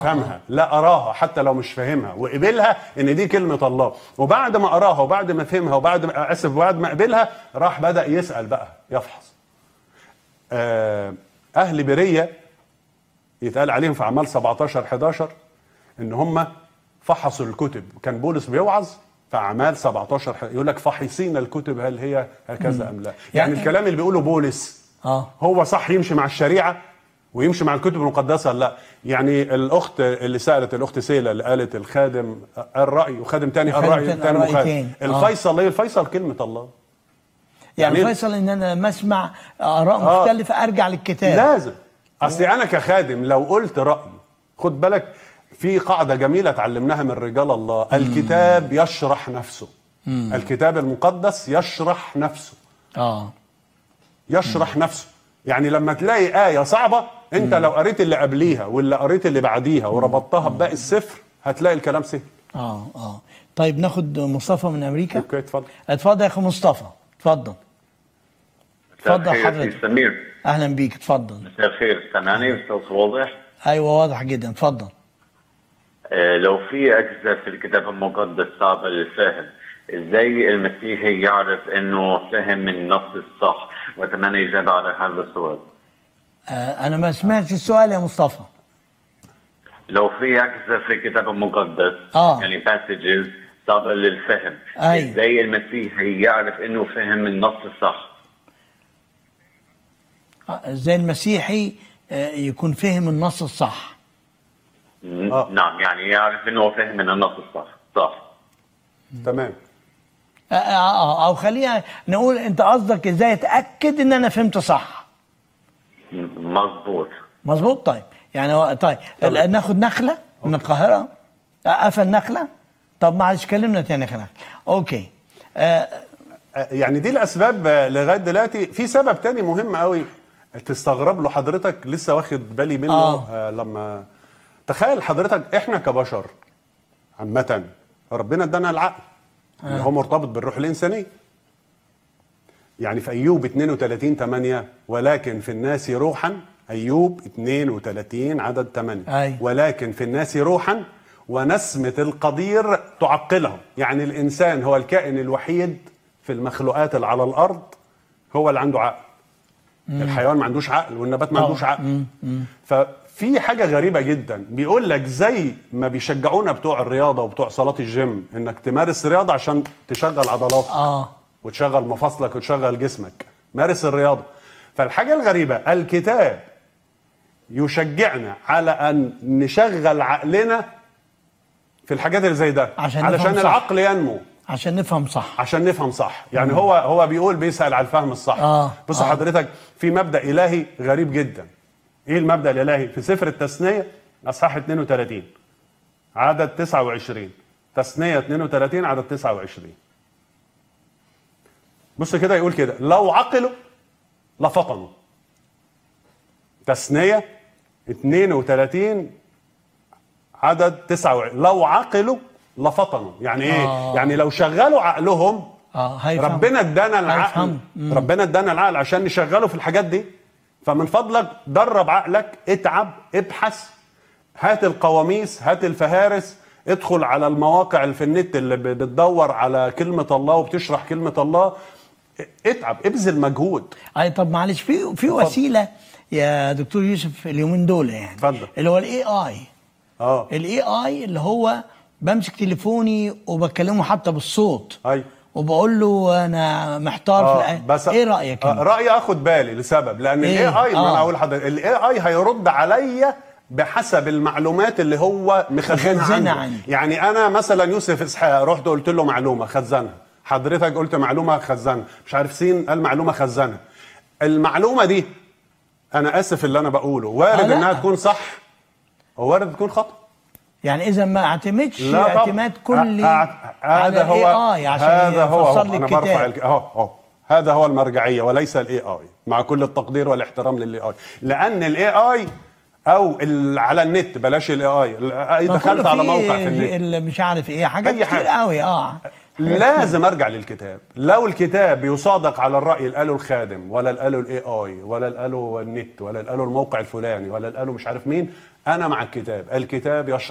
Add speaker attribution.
Speaker 1: فهمها لا اراها حتى لو مش فاهمها وقبلها ان دي كلمه الله وبعد ما اراها وبعد ما فهمها وبعد ما اسف وبعد ما قبلها راح بدا يسال بقى يفحص آه، اهل بريه يتقال عليهم في اعمال 17 11 ان هم فحصوا الكتب كان بولس بيوعظ في اعمال 17 يقول لك فحصين الكتب هل هي هكذا ام لا يعني,
Speaker 2: يعني-
Speaker 1: الكلام اللي بيقوله بولس
Speaker 2: اه
Speaker 1: هو صح يمشي مع الشريعه ويمشي مع الكتب المقدسه ولا لا يعني الاخت اللي سالت الاخت سيلا اللي قالت الخادم الراي وخادم تاني
Speaker 2: وخادم
Speaker 1: الراي
Speaker 2: تاني
Speaker 1: تاني
Speaker 2: الرأي
Speaker 1: مخالف
Speaker 2: تاني. آه.
Speaker 1: الفيصل ايه الفيصل كلمه الله
Speaker 2: يعني
Speaker 1: يعني-
Speaker 2: فيصل ان انا ما اسمع اراء
Speaker 1: آه.
Speaker 2: مختلفه ارجع للكتاب
Speaker 1: لازم اصل انا كخادم لو قلت راي خد بالك في قاعده جميله اتعلمناها من رجال الله الكتاب يشرح نفسه الكتاب المقدس يشرح نفسه
Speaker 2: اه
Speaker 1: يشرح نفسه يعني لما تلاقي آية صعبة انت لو قريت اللي قبليها واللي قريت اللي بعديها وربطتها بباقي السفر هتلاقي الكلام سهل
Speaker 2: اه اه طيب ناخد مصطفى من امريكا
Speaker 1: اوكي اتفضل
Speaker 2: اتفضل يا اخو مصطفى اتفضل اتفضل
Speaker 3: مساء الخير
Speaker 2: حضرتك.
Speaker 3: سي سمير
Speaker 2: اهلا بيك اتفضل
Speaker 3: مساء الخير سامعني الصوت واضح
Speaker 2: ايوه واضح جدا اتفضل
Speaker 3: آه، لو في اجزاء في الكتاب المقدس صعبه للفهم ازاي المسيحي يعرف انه فهم النص الصح واتمنى اجابه على هذا السؤال
Speaker 2: آه انا ما سمعتش السؤال يا مصطفى
Speaker 3: لو في اجزاء في الكتاب المقدس
Speaker 2: آه.
Speaker 3: يعني passages صعبه للفهم
Speaker 2: أي.
Speaker 3: ازاي المسيحي يعرف انه فهم النص الصح
Speaker 2: آه، ازاي المسيحي آه يكون فهم النص الصح
Speaker 3: ن-
Speaker 1: آه.
Speaker 3: نعم يعني يعرف انه فهم من النص الصح صح
Speaker 1: تمام
Speaker 2: آه آه آه او خلينا نقول انت قصدك ازاي اتاكد ان انا فهمت صح
Speaker 3: م- مظبوط
Speaker 2: مظبوط طيب يعني هو طيب
Speaker 1: طبعا.
Speaker 2: ناخد نخله من القاهره آه، قفل نخله طب معلش كلمنا تاني خلاص اوكي آه
Speaker 1: آه، يعني دي الاسباب آه، لغايه دلوقتي في سبب تاني مهم قوي تستغرب له حضرتك لسه واخد بالي منه
Speaker 2: آه.
Speaker 1: آه. لما تخيل حضرتك احنا كبشر عامه ربنا ادانا العقل اللي هو مرتبط بالروح الانسانيه يعني في ايوب 32 8 ولكن في الناس روحا ايوب 32 عدد 8
Speaker 2: أي.
Speaker 1: ولكن في الناس روحا ونسمة القدير تعقلهم يعني الإنسان هو الكائن الوحيد في المخلوقات اللي على الأرض هو اللي عنده عقل الحيوان ما عندوش عقل والنبات ما
Speaker 2: طبعا.
Speaker 1: عندوش عقل ففي حاجة غريبة جدا بيقول لك زي ما بيشجعونا بتوع الرياضة وبتوع صلاة الجيم انك تمارس رياضة عشان تشغل عضلاتك
Speaker 2: اه
Speaker 1: وتشغل مفاصلك وتشغل جسمك مارس الرياضة فالحاجة الغريبة الكتاب يشجعنا على أن نشغل عقلنا في الحاجات اللي زي ده
Speaker 2: عشان
Speaker 1: علشان
Speaker 2: نفهم صح.
Speaker 1: العقل ينمو
Speaker 2: عشان نفهم صح
Speaker 1: عشان نفهم صح يعني هو هو بيقول بيسأل على الفهم الصح
Speaker 2: آه،
Speaker 1: بص
Speaker 2: آه.
Speaker 1: حضرتك في مبدأ إلهي غريب جدا ايه المبدأ الإلهي في سفر التثنية اصحاح 32 عدد 29 تثنية 32 عدد 29 بص كده يقول كده لو عقلوا لفطنوا تثنية 32 عدد 29 لو عقلوا لفطنوا يعني ايه
Speaker 2: آه.
Speaker 1: يعني لو شغلوا عقلهم
Speaker 2: اه هيفهم
Speaker 1: ربنا ادانا العقل
Speaker 2: هيفهم. مم.
Speaker 1: ربنا ادانا العقل عشان نشغله في الحاجات دي فمن فضلك درب عقلك اتعب ابحث هات القواميس هات الفهارس ادخل على المواقع اللي في النت اللي ب- بتدور على كلمة الله وبتشرح كلمة الله اتعب ابذل مجهود
Speaker 2: اي طب معلش في في وسيله يا دكتور يوسف اليومين دول يعني
Speaker 1: اتفضل.
Speaker 2: اللي هو الاي اي
Speaker 1: اه
Speaker 2: الاي اي اللي هو بمسك تليفوني وبكلمه حتى بالصوت
Speaker 1: اي
Speaker 2: وبقول له انا محتار في
Speaker 1: اه
Speaker 2: الآية.
Speaker 1: بس
Speaker 2: ايه رايك
Speaker 1: آه
Speaker 2: انت؟
Speaker 1: رايي اخد بالي لسبب لان
Speaker 2: إيه؟
Speaker 1: الاي اي ما
Speaker 2: آه.
Speaker 1: انا اقول لحضرتك الاي اي هيرد عليا بحسب المعلومات اللي هو مخزنها
Speaker 2: مخزنها
Speaker 1: عنده
Speaker 2: عنده.
Speaker 1: يعني انا مثلا يوسف اسحاق رحت قلت له معلومه خزنها حضرتك قلت معلومه خزنها مش عارف سين قال معلومه خزنها المعلومه دي انا اسف اللي انا بقوله وارد
Speaker 2: آه، لا.
Speaker 1: انها تكون صح ووارد تكون خطا
Speaker 2: يعني اذا ما اعتمدش
Speaker 1: لا طبعا.
Speaker 2: اعتماد كلي
Speaker 1: أ- أ- هذا هو
Speaker 2: اي عشان
Speaker 1: هذا هو
Speaker 2: يفسر لي
Speaker 1: انا برفع
Speaker 2: الكتاب
Speaker 1: الك- اهو اهو هذا هو المرجعيه وليس الاي اي مع كل التقدير والاحترام للاي اي لان الاي اي او ال- على النت بلاش الاي اي
Speaker 2: ما
Speaker 1: دخلت
Speaker 2: كله
Speaker 1: على
Speaker 2: فيه
Speaker 1: موقع في النت
Speaker 2: اللي مش عارف ايه حاجات
Speaker 1: أي
Speaker 2: كتير
Speaker 1: حاجة.
Speaker 2: قوي اه
Speaker 1: لازم ارجع للكتاب لو الكتاب يصادق على الراي اللي قاله الخادم ولا اللي قاله الاي اي ولا اللي قاله النت ولا اللي قاله الموقع الفلاني ولا اللي قاله مش عارف مين انا مع الكتاب الكتاب يشرح